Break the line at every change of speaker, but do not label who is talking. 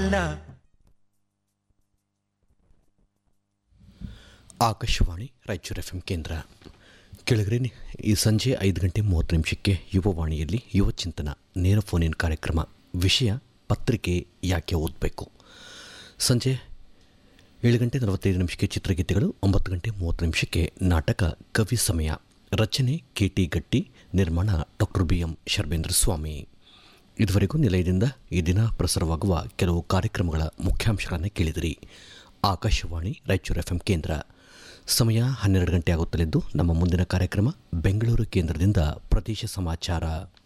Akashvani Raichur F M ಕೇಂದ್ರ ಕೆಳಗರೆ ಈ ಸಂಜೆ ಐದು ಗಂಟೆ ಮೂವತ್ತು ನಿಮಿಷಕ್ಕೆ ಯುವವಾಣಿಯಲ್ಲಿ ಯುವ ಚಿಂತನ ನೇರ ಫೋನಿನ್ ಕಾರ್ಯಕ್ರಮ ವಿಷಯ ಪತ್ರಿಕೆ ಯಾಕೆ ಓದಬೇಕು ಸಂಜೆ ಏಳು ಗಂಟೆ ನಲವತ್ತೈದು ನಿಮಿಷಕ್ಕೆ ಚಿತ್ರಗೀತೆಗಳು ಒಂಬತ್ತು ಗಂಟೆ ಮೂವತ್ತು ನಿಮಿಷಕ್ಕೆ ನಾಟಕ ಕವಿ ಸಮಯ ರಚನೆ ಕೆ ಟಿ ಗಟ್ಟಿ ನಿರ್ಮಾಣ doctor B M Sharbendra Swamy ಇದುವರೆಗೂ ನಿಲಯದಿಂದ ಈ ದಿನ ಪ್ರಸಾರವಾಗುವ ಕೆಲವು ಕಾರ್ಯಕ್ರಮಗಳ ಮುಖ್ಯಾಂಶಗಳನ್ನು ಕೇಳಿದಿರಿ ಆಕಾಶವಾಣಿ ರಾಯಚೂರು ಎಫ್ ಎಂ ಕೇಂದ್ರ ಸಮಯ ಹನ್ನೆರಡು ಗಂಟೆ ಆಗುತ್ತಲಿದ್ದು ನಮ್ಮ ಮುಂದಿನ ಕಾರ್ಯಕ್ರಮ ಬೆಂಗಳೂರು ಕೇಂದ್ರದಿಂದ ಪ್ರದೇಶ ಸಮಾಚಾರ